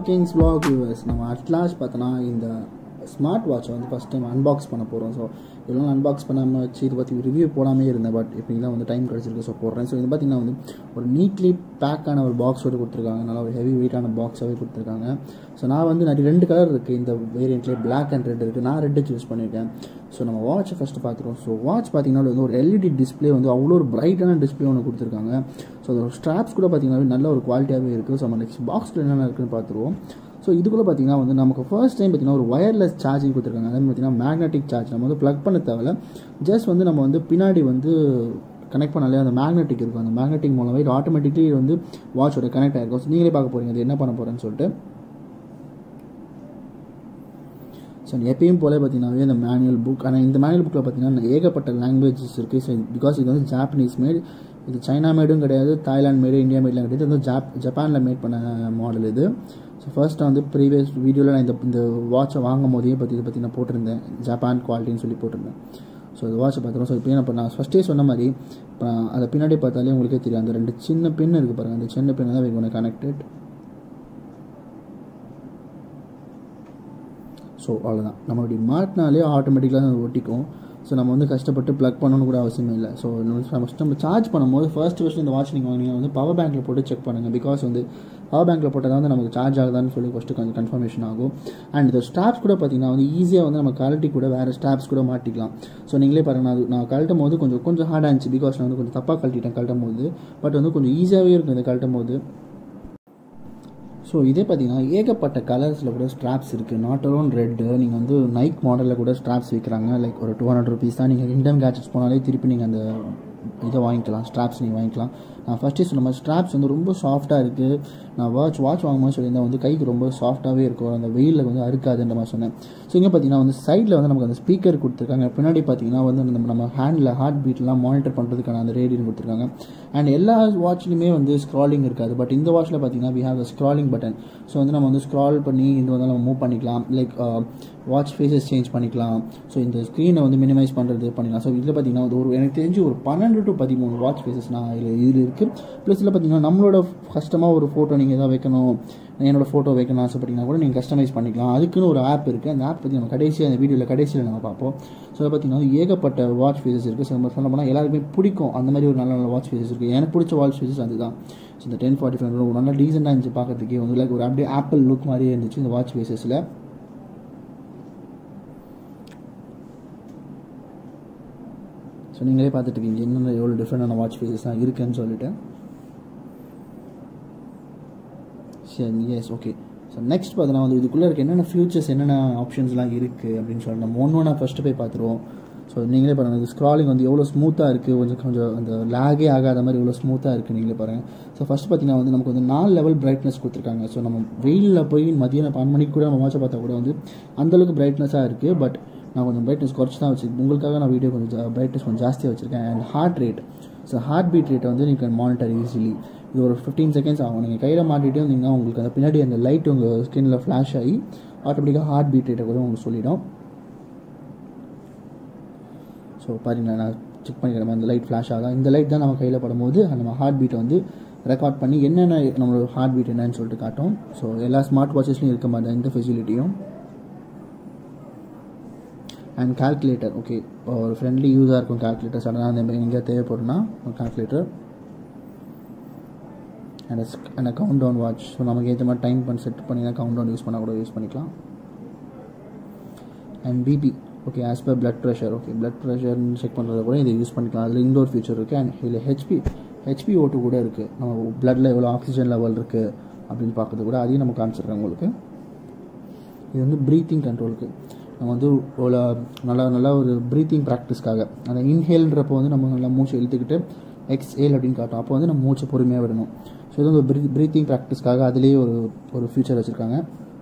Kings vlog viewers நம்ம Atlas பார்த்தோன்னா இந்த ஸ்மார்ட் வாட்சை வந்து ஃபஸ்ட் டைம் அன்பாக்ஸ் பண்ண போகிறோம் ஸோ இதெல்லாம் அன்பாக்ஸ் பண்ணாமல் வச்சு இது பற்றி ரிவ்யூ போடாமே இருந்தேன் பட் இப்படிலாம் வந்து டைம் கிடச்சிருக்கு ஸோ போடுறேன் ஸோ இது பார்த்தீங்கன்னா வந்து ஒரு நீட்லி பேக்கான ஒரு பாக்ஸோடு கொடுத்துருக்காங்க நல்லா ஒரு ஹெவி வெயிட்டான பாக்ஸாகவே கொடுத்துருக்காங்க ஸோ நான் வந்து நிறைய ரெண்டு கலர் இருக்குது இந்த வேரியண்ட்லேயே பிளாக் அண்ட் ரெட் இருக்குது நான் ரெட்டு சூஸ் பண்ணியிருக்கேன் ஸோ நம்ம வாட்சை ஃபஸ்ட்டு பார்த்துருவோம் ஸோ வாட்ச் பார்த்தீங்கன்னா வந்து ஒரு எல்இடி டிஸ்பிளே வந்து அவ்வளோ ஒரு பிரைட்டான டிஸ்பிளே ஒன்று கொடுத்துருக்காங்க ஸோ அதோட ஸ்ட்ராப்ஸ் கூட பார்த்தீங்கன்னா நல்ல ஒரு குவாலிட்டியாகவே இருக்குது ஸோ நம்ம நெக்ஸ்ட் பாக்ஸில் என்னென்ன இருக்குன்னு பார்த்துருவோம் ஸோ இதுக்குள்ளே பார்த்தீங்கன்னா வந்து நமக்கு ஃபர்ஸ்ட் டைம் பார்த்தீங்கன்னா ஒரு ஒயர்லெஸ் சார்ஜிங் கொடுத்துருக்காங்க அதே மாதிரி பார்த்தீங்கன்னா மேக்னெட்டிக் சார்ஜ் நம்ம வந்து ப்ளக் பண்ண தேவையில்ல ஜஸ்ட் வந்து நம்ம வந்து பின்னாடி வந்து கனெக்ட் பண்ணாலே அந்த மேக்னெட்டிக் இருக்கும் அந்த மேக்னெட்டிக் மூலமாக இது ஆட்டோமேட்டிக்லி வந்து வாட்சோட கனெக்ட் ஆகிருக்கும் ஸோ நீங்களே பார்க்க போகிறீங்க அது என்ன பண்ண போகிறேன்னு சொல்லிட்டு ஸோ எப்பயும் போல பார்த்தீங்கன்னாவே இந்த மேனுவல் புக் ஆனால் இந்த மேனுவல் புக்கில் பார்த்தீங்கன்னா ஏகப்பட்ட லாங்குவேஜஸ் இருக்குது ஸோ பிகாஸ் இது வந்து ஜாப்பனீஸ் மேட் இது சைனா மேடும் கிடையாது தாய்லாந்து மேடு இந்தியா மேட்லாம் கிடையாது இது வந்து ஜாப் ஜப்பானில் மேட் பண்ண மாடல் இது ஸோ ஃபர்ஸ்ட் வந்து ப்ரீவியஸ் வீடியோவில் நான் இந்த இந்த வாட்சை வாங்கும் போதே பற்றி இதை பற்றி நான் போட்டிருந்தேன் ஜப்பான் குவாலிட்டின்னு சொல்லி போட்டிருந்தேன் ஸோ இந்த வாட்சை பார்த்துருவோம் ஸோ இப்போ இப்போ நான் ஃபஸ்ட்டே சொன்ன மாதிரி இப்போ அதை பின்னாடி பார்த்தாலே உங்களுக்கே தெரியும் அந்த ரெண்டு சின்ன பின் இருக்குது பாருங்கள் அந்த சின்ன பின் தான் வைக்கணும் கனெக்டட் ஸோ அவ்வளோதான் நம்ம இப்படி மாட்டினாலே ஆட்டோமேட்டிக்காக அது ஒட்டிக்கும் ஸோ நம்ம வந்து கஷ்டப்பட்டு ப்ளக் பண்ணணும்னு கூட அவசியமே இல்லை ஸோ ஃபஸ்ட் நம்ம சார்ஜ் பண்ணும்போது ஃபர்ஸ்ட் ஃபஸ்ட் இந்த வாட்ச் நீங்கள் வாங்கினீங்க வந்து பவர் பேங்க்கில் போட்டு செக் பண்ணுங்கள் பிகாஸ் வந்து பவர் பேங்க்கில் போட்டால் தான் வந்து நமக்கு சார்ஜ் ஆகுதான்னு சொல்லி ஃபஸ்ட்டு கொஞ்சம் கன்ஃபர்மேஷன் ஆகும் அண்ட் இந்த ஸ்டாப்ஸ் கூட பார்த்தீங்கன்னா வந்து ஈஸியாக வந்து நம்ம கழட்டி கூட வேறு ஸ்டாப்ஸ் கூட மாட்டிக்கலாம் ஸோ நீங்களே பாருங்க நான் அது நான் கழட்டும் போது கொஞ்சம் கொஞ்சம் ஹார்டாக இருந்துச்சு பிகாஸ் நான் வந்து கொஞ்சம் தப்பாக கழட்டிட்டேன் கழட்டும் போது பட் வந்து கொஞ்சம் ஈஸியாகவே இருக்கும் இந்த கழட்டும் போது ஸோ இதே பார்த்தீங்கன்னா ஏகப்பட்ட கலர்ஸில் கூட ஸ்ட்ராப்ஸ் இருக்குது நாட் அலோன் ரெட்டு நீங்கள் வந்து நைக் மாடலில் கூட ஸ்ட்ராப்ஸ் விற்கிறாங்க லைக் ஒரு டூ ஹண்ட்ரட் ருபீஸ் தான் நீங்கள் இண்டம் கேட்ஜெட்ஸ் போனாலே திருப்பி நீங்கள் அந்த இதை வாங்கிக்கலாம் ஸ்ட்ராப்ஸ் நீங்கள் வாங்கிக்கலாம் நான் ஃபஸ்ட்டே சொன்ன மாதிரி ஸ்ட்ராப்ஸ் வந்து ரொம்ப சாஃப்ட்டாக இருக்குது நான் வாட்ச் வாட்ச் வாங்கும்போது சொல்லியிருந்தேன் வந்து கைக்கு ரொம்ப சாஃப்ட்டாகவே இருக்கும் அந்த வெயிலில் வந்து அறுக்காதுன்ற மாதிரி சொன்னேன் ஸோ இங்கே பார்த்தீங்கன்னா வந்து சைடில் வந்து நமக்கு அந்த ஸ்பீக்கர் கொடுத்துருக்காங்க பின்னாடி பார்த்தீங்கன்னா வந்து நம்ம நம்ம ஹேண்டில் ஹார்ட் பீட்லாம் மானிட்டர் பண்ணுறதுக்கான அந்த ரேடியன் கொடுத்துருக்காங்க அண்ட் எல்லா வாட்ச்லையுமே வந்து ஸ்க்ராலிங் இருக்காது பட் இந்த வாட்ச்சில் பார்த்தீங்கன்னா we have a scrolling button so வந்து நம்ம வந்து ஸ்க்ரால் பண்ணி இது வந்து நம்ம மூவ் பண்ணிக்கலாம் லைக் வாட்ச் ஃபேஸஸ் சேஞ்ச் பண்ணிக்கலாம் ஸோ இந்த ஸ்க்ரீனை வந்து மினிமைஸ் பண்ணுறது பண்ணிக்கலாம் ஸோ இதில் பார்த்தீங்கன்னா வந்து ஒரு எனக்கு தெரிஞ்சு ஒரு பன்னெண்டு டு பதிமூணு வாட்ச் ஃபேஸஸ் நான் இதில் இதில் இருக்குது ப்ளஸ் இதில் பார்த்தீங்கன்னா நம்மளோட கஸ்டமாக ஒரு ஃபோட்டோ நீங்கள் எதாவது வைக்கணும் என்னோட ஃபோட்டோ வைக்கணும் ஆசைப்பட்டீங்கன்னா கூட நீங்கள் கஸ்டமைஸ் பண்ணிக்கலாம் அதுக்குன்னு ஒரு ஆப் இருக்குது அந்த ஆப் பற்றி நம்ம கடைசியாக அந்த வீடியோவில் கடைசியில் நம்ம பார்ப்போம் ஸோ அதை பார்த்தீங்கன்னா ஏகப்பட்ட வாட்ச் ஃபேஸஸ் இருக்குது ஸோ நம்ம சொல்ல போனால் எல்லாருக்குமே பிடிக்கும் அந்த மாதிரி ஒரு நல்ல நல்ல வாட்ச் ஃபேஸஸ் இருக்குது எனக்கு பிடிச்ச வாட்ச் ஃபேஸஸ் அதுதான் ஸோ இந்த டென் ஃபார்ட்டி ஃபைவ் ஒரு நல்லா டீசெண்டாக இருந்துச்சு பார்க்கறதுக்கே வந்து லைக் ஒரு அப்படியே ஆப்பிள் லுக் மாதிரியே இருந்துச்சு இந்த வாட்ச் ஃபேஸஸில் ஸோ நீங்களே பார்த்துட்டு இருக்கீங்க என்னென்ன எவ்வளோ டிஃப்ரெண்டான வாட்ச் ஃபேஸஸ்லாம் இருக்குன்னு சொல்லிட்டு சரி எஸ் ஓகே ஸோ நெக்ஸ்ட் பார்த்தீங்கன்னா வந்து இதுக்குள்ளே இருக்க என்னென்ன ஃபியூச்சர்ஸ் என்னென்ன ஆப்ஷன்ஸ்லாம் இருக்குது அப்படின்னு சொல்லிட்டு நம்ம ஒன்று ஒன்றா ஃபஸ்ட்டு போய் பார்த்துருவோம் ஸோ நீங்களே பாருங்கள் இது ஸ்க்ராலிங் வந்து எவ்வளோ ஸ்மூத்தாக இருக்குது கொஞ்சம் கொஞ்சம் அந்த லேகே ஆகாத மாதிரி எவ்வளோ ஸ்மூத்தாக இருக்குது நீங்களே பாருங்கள் ஸோ ஃபஸ்ட் பார்த்தீங்கன்னா வந்து நமக்கு வந்து நாலு லெவல் பிரைட்னஸ் கொடுத்துருக்காங்க ஸோ நம்ம வெயிலில் போய் மதியம் பன்னெண்டு மணிக்கு கூட நம்ம வாட்சை பார்த்தா கூட வந்து அந்தளவுக்கு பிரைட்னஸாக இருக்குது பட் நான் கொஞ்சம் பிரைட்னஸ் குறைச்சி தான் வச்சுருக்கேன் உங்களுக்காக நான் வீடியோ கொஞ்சம் பிரைட்னஸ் கொஞ்சம் ஜாஸ்தியாக வச்சுருக்கேன் and heart rate so heart beat ரேட்டை வந்து நீங்கள் மானிட்டர் ஈஸிலி இது ஒரு ஃபிஃப்டீன் செகண்ட்ஸ் ஆகும் நீங்கள் கையில் மாட்டிகிட்டே வந்தீங்கன்னா உங்களுக்கு அந்த பின்னாடி அந்த லைட் உங்கள் ஸ்கின்னில் ஃப்ளாஷ் ஆகி ஆட்டோமேட்டிக்காக ஹார்ட் பீட் ரேட்டை கூட உங்களுக்கு சொல்லிடும் ஸோ பாருங்கள் நான் செக் பண்ணிக்கிறேன் அந்த லைட் ஃப்ளாஷ் ஆகும் இந்த லைட் தான் நம்ம கையில் படும்போது நம்ம ஹார்ட் பீட்டை வந்து ரெக்கார்ட் பண்ணி என்னென்ன நம்மளோட ஹார்ட் பீட் என்னன்னு சொல்லிட்டு காட்டும் ஸோ எல்லா ஸ்மார்ட் வாட்சஸ்லையும் இருக்க மாதிரி இந்த ஃபெசிலிட்டியும் அண்ட் கால்குலேட்டர் ஓகே ஒரு ஃப்ரெண்ட்லி யூஸாக இருக்கும் கால்குலேட்டர் சடனாக அந்த மாதிரி எங்கேயா தேவைப்படும்னா calculator and and count down watch so நமக்கு ஏற்ற மாதிரி டைம் பண்ணி செட் பண்ணினா கவுண்ட் டவுன் யூஸ் பண்ணால் கூட யூஸ் பண்ணிக்கலாம் and BP okay as per blood pressure okay blood ப்ரெஷர்னு செக் பண்ணுறது கூட இதை யூஸ் பண்ணிக்கலாம் அதில் இன்டோர் ஃபியூச்சர் இருக்குது அண்ட் இதில் ஹெச்பி ஹெச்பி ஓட்டு கூட இருக்குது நம்ம பிளட்டில் எவ்வளோ ஆக்சிஜன் லெவல் இருக்குது அப்படின்னு பார்க்கறது கூட அதையும் நம்ம காமிச்சிருக்கேன் உங்களுக்கு இது வந்து ப்ரீத்திங் கண்ட்ரோலுக்கு நம்ம வந்து ஒரு நல்லா நல்லா ஒரு ப்ரீத்திங் ப்ராக்டிஸ்க்காக அந்த இன்ஹேல்ன்றப்போ வந்து நம்ம நல்லா மூச்சு இழுத்துக்கிட்டு எக்ஸ்ஏல் அப்படின்னு காட்டும் அப்போ வந்து நம்ம மூச்சை பொறுமையாக விடணும் ஸோ இது வந்து ப்ரீ ப்ரீத்திங் ப்ராக்டிஸ்க்காக அதுலேயே ஒரு ஒரு ஃபியூச்சர் வச்சுருக்காங்க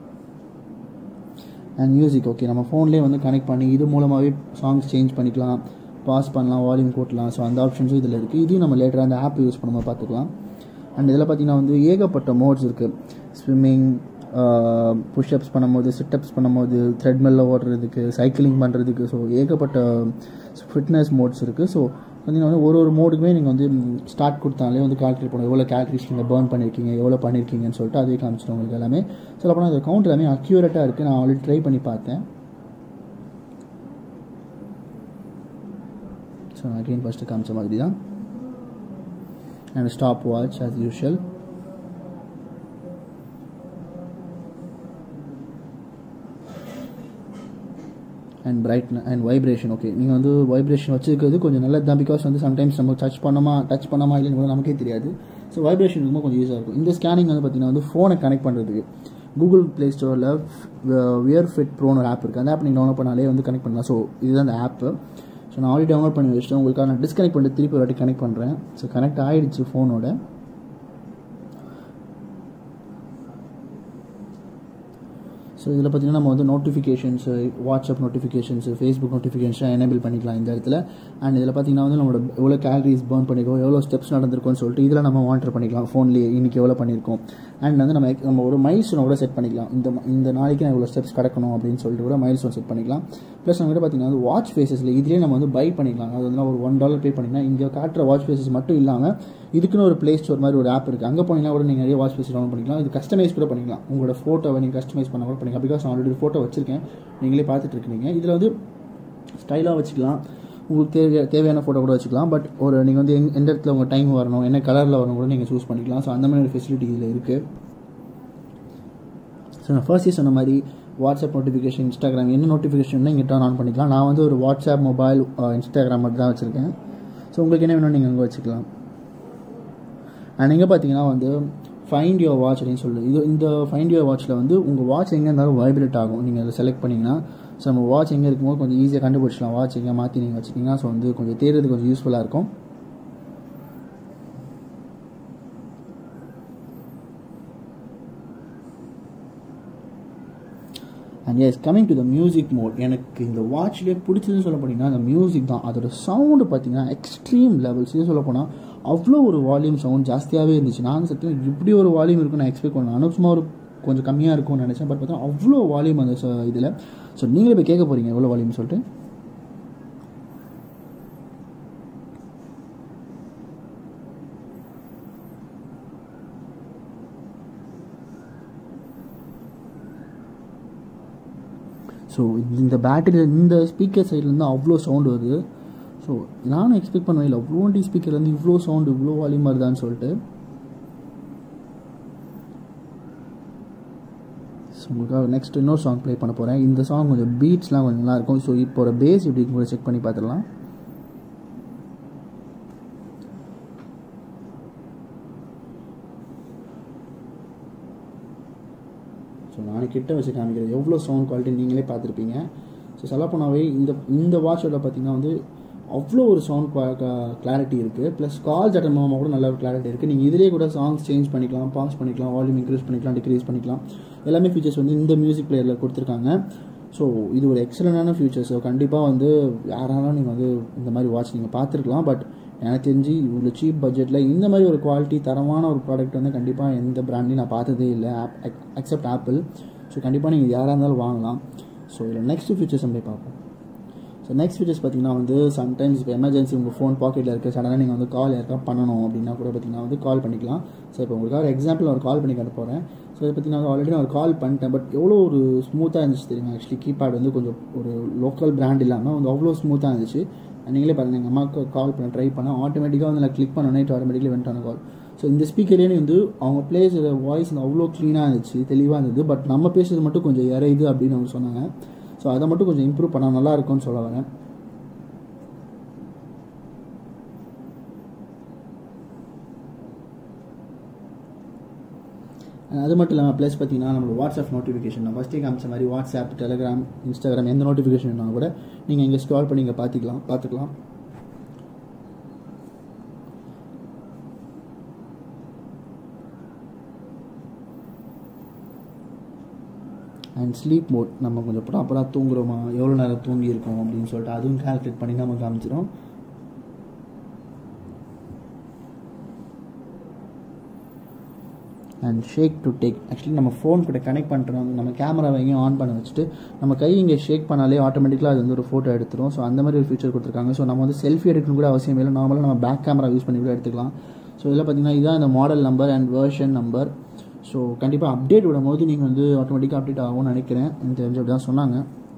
அண்ட் மியூசிக் ஓகே நம்ம ஃபோன்லேயே வந்து கனெக்ட் பண்ணி இது மூலமாகவே சாங்ஸ் சேஞ்ச் பண்ணிக்கலாம் பாஸ் பண்ணலாம் வால்யூம் கூட்டலாம் ஸோ அந்த ஆப்ஷன்ஸும் இதில் இருக்குது இதையும் நம்ம லேட்டராக அந்த ஆப் யூஸ் பண்ணும்போது பார்த்துக்கலாம் அண்ட் இதில் பார்த்தீங்கன்னா வந்து ஏகப்பட்ட மோட்ஸ் இருக்குது ஸ்விம்மிங் புஷ்அப்ஸ் பண்ணும்போது சிட்டப்ஸ் பண்ணும்போது த்ரெட்மெல்ல ஓடுறதுக்கு சைக்கிளிங் பண்ணுறதுக்கு ஸோ ஏகப்பட்ட ஃபிட்னஸ் மோட்ஸ் இருக்குது ஸோ பார்த்தீங்கன்னா வந்து ஒரு ஒரு மோடுக்குமே நீங்கள் வந்து ஸ்டார்ட் கொடுத்தாலே வந்து கால்குலேட் பண்ணுவோம் எவ்வளோ கேலரிஸ் நீங்கள் பேர்ன் பண்ணியிருக்கீங்க எவ்வளோ பண்ணியிருக்கீங்கன்னு சொல்லிட்டு அதே காமிச்சிடும் உங்களுக்கு எல்லாமே சொல்ல போனால் அந்த கவுண்ட் எல்லாமே அக்யூரேட்டாக இருக்குது நான் ஆல்ரெடி ட்ரை பண்ணி பார்த்தேன் ஸோ நான் அகெயின் ஃபஸ்ட்டு காமிச்ச மாதிரி தான் and stop watch as usual and bright and vibration okay நீங்கள் வந்து வைப்ரேஷன் வச்சிருக்கிறது கொஞ்சம் நல்லது தான் பிகாஸ் வந்து சம்டைம்ஸ் நம்ம டச் பண்ணோமா டச் பண்ணாமா இல்லைன்னு கூட நமக்கே தெரியாது ஸோ வைப்ரேஷன் ரொம்ப கொஞ்சம் யூஸாக இருக்கும் இந்த ஸ்கேனிங் வந்து பார்த்தீங்கன்னா வந்து ஃபோனை கனெக்ட் பண்ணுறதுக்கு கூகுள் ப்ளே ஸ்டோரில் வியர் ஃபிட் ப்ரோன்னு ஒரு ஆப் இருக்குது அந்த ஆப் நீங்கள் டவுன்லோட் பண்ணாலே வந்து கனெக்ட் பண்ணலாம் ஸோ இதுதான் அந்த ஆப்பு ஸோ நான் ஆல்ரெடி டவுன்லோட் பண்ணி வச்சுட்டேன் உங்களுக்காக நான் டிஸ்கனெக்ட் பண்ணிட்டு திருப்பி ஒரு வாட்டி கனெக்ட் பண்ணுறேன் ஸோ கனெக்ட் ஆகிடுச்சு ஃபோனோட ஸோ இதில் பார்த்தீங்கன்னா நம்ம வந்து notifications WhatsApp notifications Facebook notification enable பண்ணிக்கலாம் இந்த இடத்துல அண்ட் இதில் பார்த்தீங்கன்னா வந்து நம்மளோட எவ்வளோ கேலரிஸ் பர்ன் பண்ணிருக்கோம் எவ்வளோ ஸ்டெப்ஸ் நடந்திருக்கோம்னு சொல்லிட்டு இதில் நம்ம மானிட்டர் பண்ணிக்கலாம் ஃபோன்லேயே இன்றைக்கி எவ்வளோ பண்ணியிருக்கோம் அண்ட் வந்து நம்ம நம்ம ஒரு மைல்ஸ்டோன் கூட செட் பண்ணிக்கலாம் இந்த இந்த நாளைக்கு நான் இவ்வளோ ஸ்டெப்ஸ் கிடக்கணும் அப்படின்னு சொல்லிட்டு கூட மைல்ஸ்டோன் செட் பண்ணிக்கலாம் ப்ளஸ் நம்ம கிட்ட பார்த்தீங்கன்னா வந்து வாட்ச் ஃபேஸஸில் இதுலேயே நம்ம வந்து பை பண்ணிக்கலாம் அது வந்து ஒரு ஒன் டாலர் பே பண்ணிங்கன்னா இங்கே காட்டுற வாட்ச் ஃபேஸஸ் மட்டும் இல்லாமல் இதுக்குன்னு ஒரு ப்ளே ஸ்டோர் மாதிரி ஒரு ஆப் இருக்குது அங்கே போனீங்கன்னா கூட நீங்கள் நிறைய வாட்ச் ஃபேஸ் டவுன்லோட் பண்ணிக்கலாம் இது கஸ்டமைஸ் கூட பண்ணிக்கலாம் உங்களோட ஃபோட்டோவை நீங்கள் கஸ்டமைஸ் பண்ண கூட பண்ணிக்கலாம் பிகாஸ் நான் ஆல்ரெடி ஃபோட்டோ வச்சிருக்கேன் நீங்களே பார்த்துட்டு இருக்கீங்க இதில் வந்து ஸ்டைலாக வச்சுக்கலாம் உங்களுக்கு தேவை தேவையான ஃபோட்டோ கூட வச்சுக்கலாம் பட் ஒரு நீங்கள் வந்து எங் எந்த இடத்துல உங்கள் டைம் வரணும் என்ன கலரில் வரணும் கூட நீங்கள் சூஸ் பண்ணிக்கலாம் ஸோ அந்த மாதிரி ஒரு ஃபெசிலிட்டி இதில் இருக்குது ஸோ நான் ஃபர்ஸ்டே சொன்ன மாதிரி வாட்ஸ்அப் நோட்டிஃபிகேஷன் இன்ஸ்டாகிராம் என்ன நோட்டிஃபிகேஷன் இங்கே டர்ன் ஆன் பண்ணிக்கலாம் நான் வந்து ஒரு வாட்ஸ்அப் மொபைல் இன்ஸ்டாகிராம் மட்டும் தான் வச்சுருக்கேன் ஸோ உங்களுக்கு என்ன வேணும் நீங்கள் அங்கே வச்சுக்கலாம் அண்ட் எங்கே பார்த்தீங்கன்னா வந்து ஃபைண்ட் யுவர் வாட்ச் அப்படின்னு சொல்லுது இது இந்த ஃபைண்ட் யுவர் வாட்சில் வந்து உங்கள் வாட்ச் எங்கே இருந்தாலும் வைப்ரேட் ஆகும் நீங்கள் அதை செலக்ட் பண்ணிங்கன்னா ஸோ நம்ம வாட்ச் எங்கே இருக்கும்போது கொஞ்சம் ஈஸியாக கண்டுபிடிச்சலாம் வாட்ச் எங்கே மாற்றி நீங்கள் வச்சிட்டிங்கன்னா ஸோ வந்து கொஞ்சம் தேடுறது கொஞ்சம் யூஸ்ஃபுல்லாக இருக்கும் and as coming to the music mode எனக்கு இந்த வாட்ச்லேயே பிடிச்சதுன்னு சொல்ல போனீங்கன்னா அந்த மியூசிக் தான் அதோட சவுண்டு பார்த்தீங்கன்னா எக்ஸ்ட்ரீம் லெவல்ஸ் இது சொல்ல போனால் அவ்வளோ ஒரு வால்யூம் சவுண்ட் ஜாஸ்தியாகவே இருந்துச்சு நான் சத்தியம் இப்படி ஒரு வால்யூம் இருக்குன்னு நான் எக்ஸ்பெக்ட் பண்ணேன் நானும் சும்மா ஒரு கொஞ்சம் கம்மியாக இருக்கும்னு நினச்சேன் பட் பார்த்தா அவ்வளோ வால்யூம் அந்த இதில் ஸோ நீங்களே போய் கேட்க போகிறீங்க எவ்வளோ வால்யூம் சொல்லிட்டு ஸோ இந்த பேட்டரியில் இந்த ஸ்பீக்கர் சைட்லேருந்து அவ்வளோ சவுண்டு வருது ஸோ நானும் எக்ஸ்பெக்ட் பண்ணவே இல்லை அவ்வளோ டி ஸ்பீக்கர்லேருந்து இவ்வளோ சவுண்டு இவ்வளோ வால்யூம் வருதான்னு சொல்லிட்டு ஸோ உங்களுக்காக நெக்ஸ்ட் இன்னொரு சாங் ப்ளே பண்ண போகிறேன் இந்த சாங் கொஞ்சம் பீட்ஸ்லாம் கொஞ்சம் நல்லாயிருக்கும் ஸோ இப்போ ஒரு பேஸ் எப்படி கூட செக் பண்ணி பார்த்துடலாம் ஸோ நான் கிட்ட வச்சு காமிக்கிறது எவ்வளோ சவுண்ட் குவாலிட்டி நீங்களே பார்த்துருப்பீங்க ஸோ சொல்லப்போனாவே இந்த இந்த வாட்சோட பார்த்தீங்கன்னா வந்து அவ்வளோ ஒரு சவுண்ட் கிளாரிட்டி இருக்குது ப்ளஸ் கால்ஸ் அட்டன் பண்ணும்போது கூட நல்ல ஒரு கிளாரிட்டி இருக்குது நீங்கள் இதிலே கூட சாங்ஸ் சேஞ்ச் பண்ணிக்கலாம் பாஸ் பண்ணிக்கலாம் வால்யூம் இன்க்ரீஸ் பண்ணிக்கலாம் டிக்ரீஸ் பண்ணிக்கலாம் எல்லாமே ஃபீச்சர்ஸ் வந்து இந்த மியூசிக் பிளேயரில் கொடுத்துருக்காங்க ஸோ இது ஒரு எக்ஸலண்டான ஃபியூச்சர்ஸ் ஸோ கண்டிப்பாக வந்து யாராலும் நீங்கள் வந்து இந்த மாதிரி வாட்ச் நீங்கள் பார்த்துருக்கலாம் பட் எனக்கு தெரிஞ்சு இவ்வளோ சீப் பட்ஜெட்டில் இந்த மாதிரி ஒரு குவாலிட்டி தரமான ஒரு ப்ராடக்ட் வந்து கண்டிப்பாக எந்த பிராண்ட்லையும் நான் பார்த்ததே இல்லை ஆப் அக்செப்ட் ஆப்பிள் ஸோ கண்டிப்பாக நீங்கள் யாராக இருந்தாலும் வாங்கலாம் ஸோ இதில் நெக்ஸ்ட் ஃபியூச்சர்ஸ் நம்ம பார்ப்போம் ஸோ நெக்ஸ்ட் ஃபீச்சர்ஸ் பார்த்தீங்கன்னா வந்து சம்டைம்ஸ் இப்போ எமர்ஜென்சி உங்கள் ஃபோன் பாக்கெட்டில் இருக்குது சடனாக நீங்கள் வந்து கால் யாருக்கா பண்ணணும் அப்படின்னா கூட பார்த்தீங்கன்னா வந்து கால் பண்ணிக்கலாம் ஸோ இப்போ உங்களுக்காக ஒரு எக்ஸாம்பிள் ஒரு கால் பண்ணி காட்ட போகிறேன் ஸோ இதை பார்த்தீங்கன்னா ஆல்ரெடி நான் ஒரு கால் பண்ணிட்டேன் பட் எவ்வளோ ஒரு ஸ்மூத்தாக இருந்துச்சு தெரியுமா ஆக்சுவலி கீபேட் வந்து கொஞ்சம் ஒரு லோக்கல் பிராண்ட் இல்லாமல் வந்து அவ்வளோ ஸ்மூத்தாக இருந்துச்சு நீங்களே பாருங்கள் எங்கள் அம்மாவுக்கு கால் பண்ண ட்ரை பண்ணேன் ஆட்டோமேட்டிக்காக வந்து நான் கிளிக் பண்ணோன்னே இட் ஆட்டோமேட்டிக்கலி வந்துட்டான கால் ஸோ இந்த ஸ்பீக்கர்லேயே வந்து அவங்க பேசுகிற வாய்ஸ் வந்து அவ்வளோ க்ளீனாக இருந்துச்சு தெளிவாக இருந்தது பட் நம்ம பேசுறது மட்டும் கொஞ்சம் இறையுது அப்படின்னு அவங்க சொன்னாங்க ஸோ அதை மட்டும் கொஞ்சம் இம்ப்ரூவ் பண்ணால் நல்லா இருக்கும்னு சொல்ல வரேன் அது மட்டும் இல்லாமல் ப்ளஸ் பார்த்தீங்கன்னா நம்மளோட வாட்ஸ்அப் நோட்டிஃபிகேஷன் நான் ஃபஸ்ட்டே காமிச்ச மாதிரி வாட்ஸ்அப் டெலிகிராம் இன்ஸ்டாகிராம் எந்த நோட்டிஃபிகேஷன் வேணாலும் கூட நீங்கள் இங்கே ஸ்க்ரால் பண்ணி இங்கே பார்த்துக்கலாம் பார்த்துக்கலாம் அண்ட் ஸ்லீப் மோட் நம்ம கொஞ்சம் ப்ராப்பராக தூங்குறோமா எவ்வளோ நேரம் தூங்கியிருக்கோம் அப்படின்னு சொல்லிட்டு அதுவும் கால்குலேட் பண்ணி நம்ம காமிச்சிடும் and shake to take actually நம்ம ஃபோன் கூட கனெக்ட் பண்ணுறோம் நம்ம கேமரா எங்கேயும் ஆன் பண்ண வச்சுட்டு நம்ம கை இங்கே ஷேக் பண்ணாலே ஆட்டோமேட்டிக்கலாக அது வந்து ஒரு ஃபோட்டோ எடுத்துரும் ஸோ அந்த மாதிரி ஒரு ஃபீச்சர் கொடுத்துருக்காங்க ஸோ நம்ம வந்து செல்ஃபி எடுக்கணும் கூட அவசியம் இல்லை நார்மலாக நம்ம பேக் கேமரா யூஸ் பண்ணி கூட எடுத்துக்கலாம் ஸோ இதில் பார்த்தீங்கன்னா இதுதான் இந்த model number and version number so கண்டிப்பாக அப்டேட் விடும்போது நீங்கள் வந்து ஆட்டோமேட்டிக்காக அப்டேட் ஆகும்னு நினைக்கிறேன் எனக்கு தெரிஞ்சு அப்படி தான் சொன்னாங்க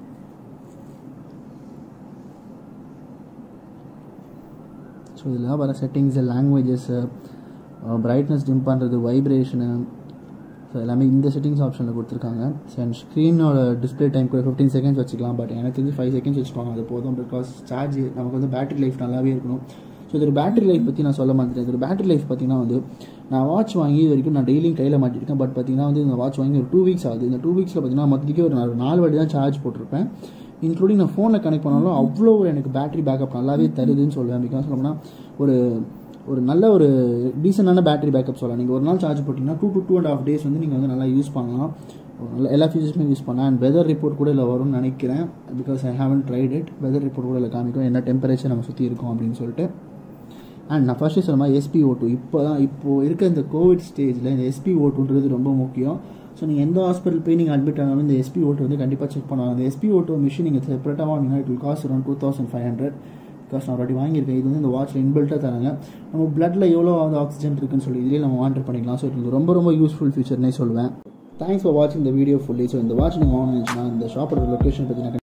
ஸோ இதில் வர செட்டிங்ஸு லாங்குவேஜஸ்ஸு பிரைட்னஸ் டிம் பண்ணுறது வைப்ரேஷனு ஸோ எல்லாமே இந்த செட்டிங்ஸ் ஆப்ஷனில் கொடுத்துருக்காங்க ஸோ அண்ட் ஸ்க்ரீனோட டிஸ்பிளே டைம் கூட ஃபிஃப்டீன் செகண்ட்ஸ் வச்சுக்கலாம் பட் எனக்கு தெரிஞ்சு ஃபைவ் செகண்ட்ஸ் வச்சுப்பாங்க அது போதும் பிகாஸ் சார்ஜ் நமக்கு வந்து பேட்டரி லைஃப் நல்லாவே இருக்கணும் ஸோ இதோட பேட்டரி லைஃப் பற்றி நான் சொல்ல மாட்டேன் இதோட பேட்டரி லைஃப் பார்த்தீங்கன்னா வந்து நான் வாட்ச் வாங்கி இது வரைக்கும் நான் டெய்லியும் கையில் மாட்டிருக்கேன் பட் பார்த்தீங்கன்னா வந்து இந்த வாட்ச் வாங்கி ஒரு டூ வீக்ஸ் ஆகுது இந்த டூ வீக்ஸில் பார்த்தீங்கன்னா மொத்தத்துக்கே ஒரு நாலு நாலு வாட்டி தான் சார்ஜ் போட்டிருப்பேன் இன்க்ளூடிங் நான் ஃபோனில் கனெக்ட் பண்ணாலும் அவ்வளோ எனக்கு பேட்டரி பேக்கப் நல்லாவே தருதுன்னு சொல்லுவேன் பிகாஸ் சொல்லணும்னா ஒரு ஒரு நல்ல ஒரு டீசெண்டான பேட்டரி பேக்கப் சொல்லலாம் நீங்கள் ஒரு நாள் சார்ஜ் போட்டிங்கன்னா two to two and half days வந்து நீங்கள் வந்து நல்லா யூஸ் பண்ணலாம் நல்ல எல்லா ஃபீச்சர்ஸுமே யூஸ் பண்ணலாம் அண்ட் வெதர் ரிப்போர்ட் கூட இல்லை வரும்னு நினைக்கிறேன் because I haven't tried it weather report கூட இல்லை காமிக்கும் என்ன டெம்பரேச்சர் நம்ம சுற்றி இருக்கோம் அப்படின்னு சொல்லிட்டு அண்ட் நான் ஃபஸ்ட்டு சொன்ன மாதிரி எஸ்பி ஓ டூ இப்போ தான் இப்போது இருக்க இந்த கோவிட் ஸ்டேஜில் இந்த எஸ்பி ஓ டூன்றது ரொம்ப முக்கியம் ஸோ நீங்கள் எந்த ஹாஸ்பிட்டல் போய் நீங்கள் அட்மிட் ஆனாலும் இந்த எஸ்பி ஓட்டு வந்து கண்டிப்பாக செக் பண்ணலாம் அந்த எஸ்பி ஓட்டோ மிஷின் நீங்கள் செப்பரேட்டாக வாங்கினா it will cost around two thousand five hundred because நான் ஆல்ரெடி வாங்கியிருக்கேன் இது வந்து இந்த வாட்சில் இன்பில்ட்டாக தராங்க நம்ம பிளட்டில் எவ்வளோ வந்து ஆக்சிஜன் இருக்குன்னு சொல்லி இதிலே நம்ம மானிட்டர் பண்ணிக்கலாம் ஸோ இது ரொம்ப ரொம்ப யூஸ்ஃபுல் ஃபீச்சர்னே சொல்லுவேன் தேங்க்ஸ் ஃபார் வாட்சிங் இந்த வீடியோ ஃபுல்லி ஸோ இந்த வாட்ச் நீங்கள் வாங்கினா இந்த ஷாப்போட லொக்கேஷன் பற்றி